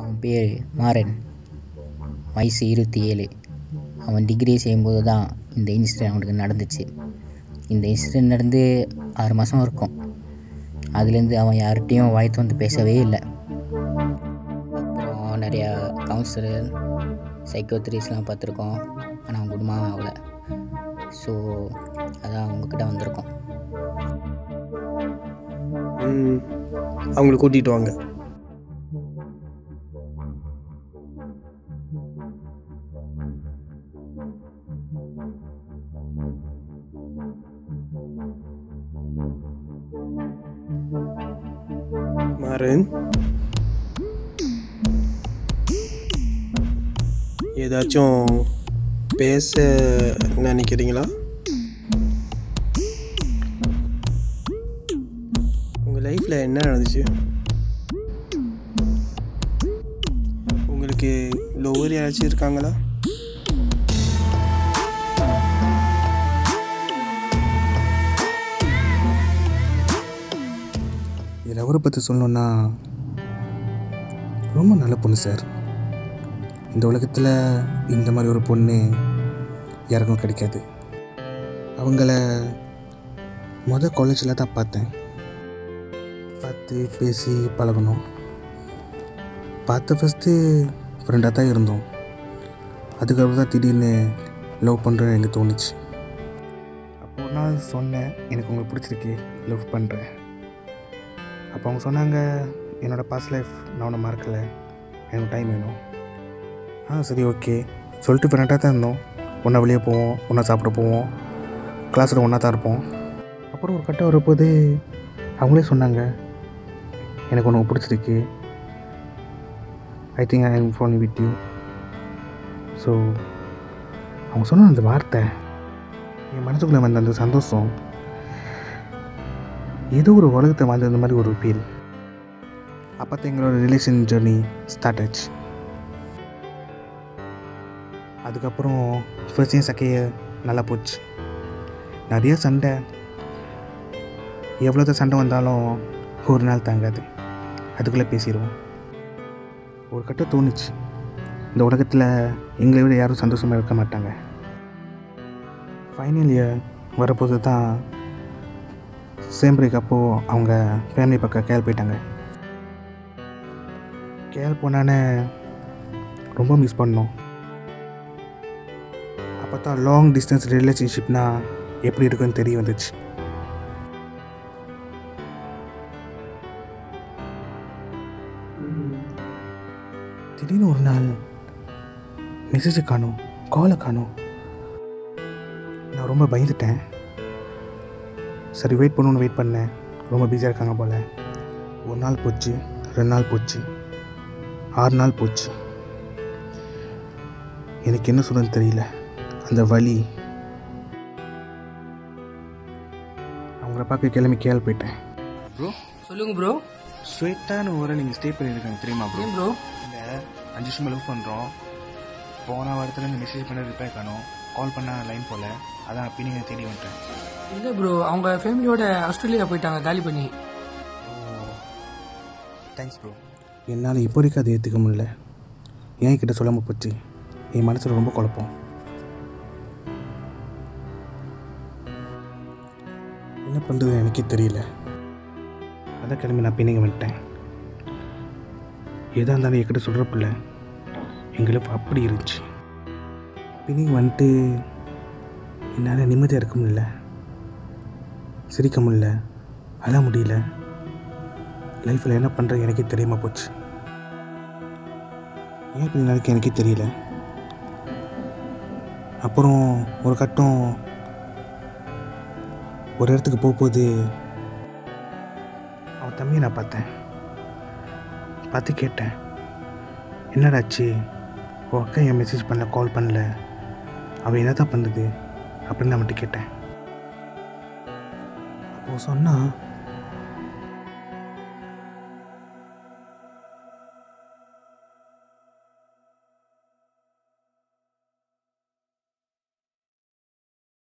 அவன் பேர் மாறன் வயசு இருபத்தி ஏழு அவன் டிகிரி செய்யும்போது தான் இந்த இன்சிடென்ட் அவனுக்கு நடந்துச்சு இந்த இன்சிடென்ட் நடந்து ஆறு மாதம் இருக்கும் அதுலேருந்து அவன் யார்கிட்டையும் வாய் வந்து பேசவே இல்லை அப்புறம் நிறையா கவுன்சிலர் சைக்கோத்ரிஸ்லாம் பார்த்துருக்கோம் ஆனால் அவன் குடும்பம் ஆகலை ஸோ அதான் அவங்கக்கிட்ட வந்திருக்கோம் ம் அவங்கள கூட்டிகிட்டு வாங்க மாறன் ஏதாச்சும் பேச நினைக்கிறீங்களா உங்கள் லைஃப்பில் என்ன நடந்துச்சு உங்களுக்கு லோவர் யாராச்சும் இருக்காங்களா இதில் அவரை பற்றி சொல்லணுன்னா ரொம்ப நல்ல பொண்ணு சார் இந்த உலகத்தில் இந்த மாதிரி ஒரு பொண்ணு யாருக்கும் கிடைக்காது அவங்கள மொதல் காலேஜில் தான் பார்த்தேன் பார்த்து பேசி பழகணும் பார்த்த ஃபஸ்ட்டு ஃப்ரெண்டாக தான் இருந்தோம் அதுக்கப்புறம் தான் திடீர்னு லவ் பண்ணுறேன்னு எனக்கு தோணுச்சு அப்போ ஒரு நாள் சொன்னேன் எனக்கு உங்களுக்கு பிடிச்சிருக்கு லவ் பண்ணுறேன் அப்போ அவங்க சொன்னாங்க என்னோடய பாஸ்ட் லைஃப் நான் ஒன்றும் மறக்கலை எனக்கு டைம் வேணும் ஆ சரி ஓகே சொல்லிட்டு ஃப்ரெண்டாக தான் இருந்தோம் ஒன்றா வெளியே போவோம் ஒன்றா சாப்பிட போவோம் கிளாஸில் ஒன்றா தான் இருப்போம் அப்புறம் ஒரு கட்டம் வரும்போது அவங்களே சொன்னாங்க எனக்கு ஒன்று பிடிச்சிருக்கு I think I am follow with you so அவங்க சொன்ன அந்த வார்த்தை என் மனசுக்குள்ளே வந்த அந்த சந்தோஷம் ஏதோ ஒரு உலகத்தை வாழ்ந்த மாதிரி ஒரு ஃபீல் அப்போ தான் எங்களோட ரிலேஷன் ஜேர்னி ஸ்டார்ட் ஆச்சு அதுக்கப்புறம் ஃபர்ஸ்ட் இயர் செகண்ட் இயர் நல்லா போச்சு நிறைய சண்டை எவ்வளோ தான் சண்டை வந்தாலும் ஒரு நாள் தாங்காது அதுக்குள்ளே பேசிடுவோம் ஒரு கட்டம் தோணுச்சு இந்த உலகத்தில் எங்களை விட யாரும் சந்தோஷமாக இருக்க மாட்டாங்க ஃபைனல் இயர் வரப்போது தான் சேம் பிரேக் அப்போது அவங்க ஃபேமிலி பக்கம் கேள் போயிட்டாங்க கேள் போனானே ரொம்ப மிஸ் பண்ணோம் அப்போ தான் லாங் டிஸ்டன்ஸ் ரிலேஷன்ஷிப்னா எப்படி இருக்குன்னு தெரிய வந்துச்சு திடீர்னு ஒரு நாள் மெசேஜை காணும் காலை காணும் நான் ரொம்ப பயந்துட்டேன் சரி வெயிட் பண்ணணும்னு வெயிட் பண்ணேன் ரொம்ப பிஸியாக இருக்காங்க போல் ஒரு நாள் போச்சு ரெண்டு நாள் போச்சு ஆறு நாள் போச்சு எனக்கு என்ன சொல்றதுன்னு தெரியல அந்த வலி அவங்கள பார்க்க கிளம்பி கேள் போயிட்டேன் ப்ரோ சொல்லுங்க ப்ரோ ஸ்வீட்டான ஊரை நீங்கள் ஸ்டே பண்ணியிருக்காங்க தெரியுமா ப்ரோ ஏன் ப்ரோ இல்லை அஞ்சு வருஷமாக லவ் பண்ணுறோம் போன வாரத்தில் இந்த மெசேஜ் பண்ண ரிப்ளை காணும் கால் பண்ண லைன் போல் அதான் அப்படி நீங்கள் தேடி வந்துட்டேன் இல்லை ப்ரோ அவங்க ஃபேமிலியோட ஆஸ்திரேலியா போயிட்டாங்க காலி பண்ணி தேங்க்ஸ் ப்ரோ என்னால் இப்போ வரைக்கும் அதை ஏற்றுக்க முடியல ஏன் கிட்ட சொல்லாமல் போச்சு என் மனசில் ரொம்ப குழப்பம் என்ன பண்ணுறது எனக்கே தெரியல அதான் கிளம்பி நான் பின்னிங்க வந்துட்டேன் எதாக இருந்தாலும் என்கிட்ட சொல்கிறப்பில்ல எங்களுக்கு அப்படி இருந்துச்சு பின்னிங்க வந்துட்டு என்னால் நிம்மதியாக இருக்க முடியல சிரிக்க முடியல அழ முடியல லைஃப்பில் என்ன பண்ணுறது எனக்கே தெரியாமல் போச்சு ஏன் இப்படி நடக்க எனக்கே தெரியல அப்புறம் ஒரு கட்டம் ஒரு இடத்துக்கு போகும்போது அவன் தம்பியை நான் பார்த்தேன் பார்த்து கேட்டேன் என்னடாச்சு உன் அக்கா என் மெசேஜ் பண்ணல கால் பண்ணல அவள் என்ன தான் பண்ணுது அப்படின்னு நான் மட்டும் கேட்டேன் அப்போ சொன்னா